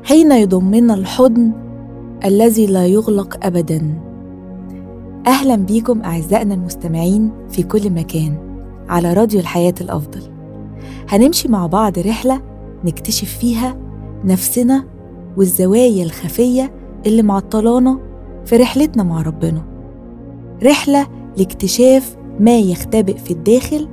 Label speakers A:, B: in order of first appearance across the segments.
A: حين يضمنا الحضن الذي لا يغلق ابدا اهلا بيكم اعزائنا المستمعين في كل مكان على راديو الحياه الافضل هنمشي مع بعض رحله نكتشف فيها نفسنا والزوايا الخفيه اللي معطلانا في رحلتنا مع ربنا رحله لاكتشاف ما يختبئ في الداخل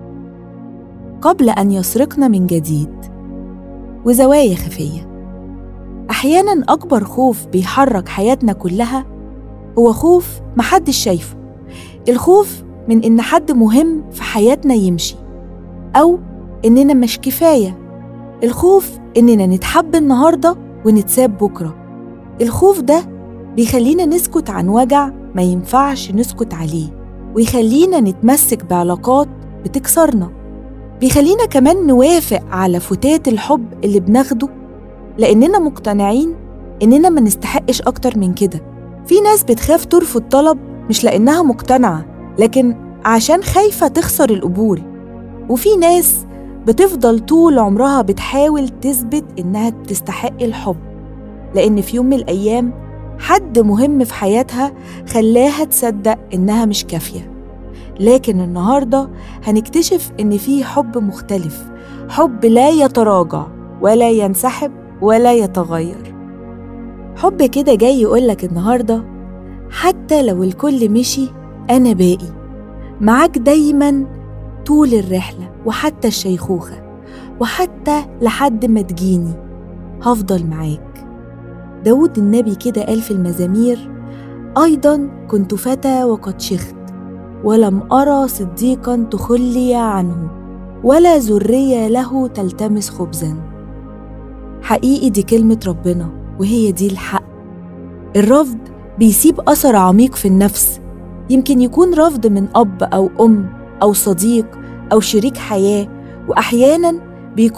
A: قبل ان يسرقنا من جديد وزوايا خفيه احيانا اكبر خوف بيحرك حياتنا كلها هو خوف محدش شايفه الخوف من ان حد مهم في حياتنا يمشي او اننا مش كفايه الخوف اننا نتحب النهارده ونتساب بكره الخوف ده بيخلينا نسكت عن وجع ما ينفعش نسكت عليه ويخلينا نتمسك بعلاقات بتكسرنا بيخلينا كمان نوافق على فتات الحب اللي بناخده لأننا مقتنعين إننا ما نستحقش أكتر من كده في ناس بتخاف ترفض طلب مش لأنها مقتنعة لكن عشان خايفة تخسر القبول وفي ناس بتفضل طول عمرها بتحاول تثبت إنها بتستحق الحب لأن في يوم من الأيام حد مهم في حياتها خلاها تصدق إنها مش كافية لكن النهارده هنكتشف إن في حب مختلف حب لا يتراجع ولا ينسحب ولا يتغير حب كده جاي يقولك النهارده حتى لو الكل مشي أنا باقي معاك دايما طول الرحلة وحتى الشيخوخة وحتى لحد ما تجيني هفضل معاك داود النبي كده قال في المزامير أيضا كنت فتى وقد شخت ولم أرى صديقا تخلي عنه ولا ذرية له تلتمس خبزا حقيقي دي كلمة ربنا وهي دي الحق الرفض بيسيب أثر عميق في النفس يمكن يكون رفض من أب أو أم أو صديق أو شريك حياة وأحيانا